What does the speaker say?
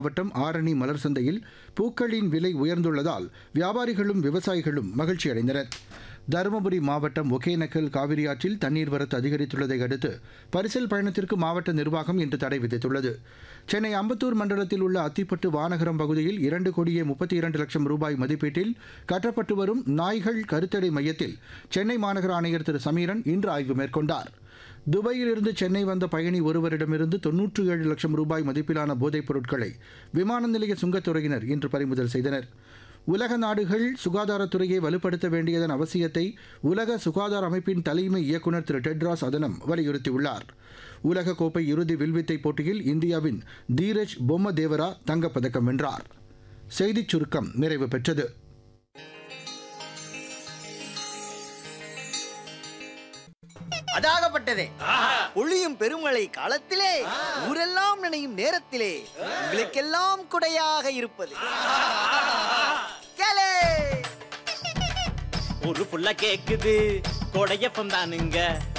மாவட்டம் ஆரணி மலர் சந்தையில் பூக்களின் விலை உயர்ந்துள்ளதால் வியாபாரிகளும் விவசாயிகளும் மகிழ்ச்சி அடைந்தனர் தருமபுரி மாவட்டம் ஒகேனக்கல் காவிரி ஆற்றில் தண்ணீர் வரத்து அதிகரித்துள்ளதை அடுத்து பரிசல் பயணத்திற்கு மாவட்ட நிர்வாகம் இன்று தடை விதித்துள்ளது சென்னை அம்பத்தூர் மண்டலத்தில் உள்ள அத்திப்பட்டு வானகரம் பகுதியில் இரண்டு கோடியே முப்பத்தி இரண்டு லட்சம் ரூபாய் மதிப்பீட்டில் கட்டப்பட்டு வரும் நாய்கள் கருத்தடை மையத்தில் சென்னை மாநகர ஆணையர் திரு சமீரன் இன்று ஆய்வு மேற்கொண்டார் துபாயிலிருந்து சென்னை வந்த பயணி ஒருவரிடமிருந்து தொன்னூற்று ஏழு லட்சம் ரூபாய் மதிப்பிலான போதைப் பொருட்களை விமான நிலைய சுங்கத்துறையினர் இன்று பறிமுதல் செய்தனர் உலக நாடுகள் சுகாதாரத்துறையை வலுப்படுத்த வேண்டியதன் அவசியத்தை உலக சுகாதார அமைப்பின் தலைமை இயக்குநர் திரு டெட்ராஸ் அதனம் வலியுறுத்தியுள்ளார் உலக கோப்பை இறுதி வில்வித்தை போட்டியில் இந்தியாவின் தீரஜ் பொம்மதேவரா தங்கப்பதக்கம் வென்றார் செய்திச் சுருக்கம் நிறைவு பெற்றது அதாகப்பட்டதே ஒளியும் பெருமழை காலத்திலே ஊரெல்லாம் நினையும் நேரத்திலே உங்களுக்கெல்லாம் குடையாக இருப்பது கேளே ஒரு புள்ள கேக்குது கொடையப்பம் தானுங்க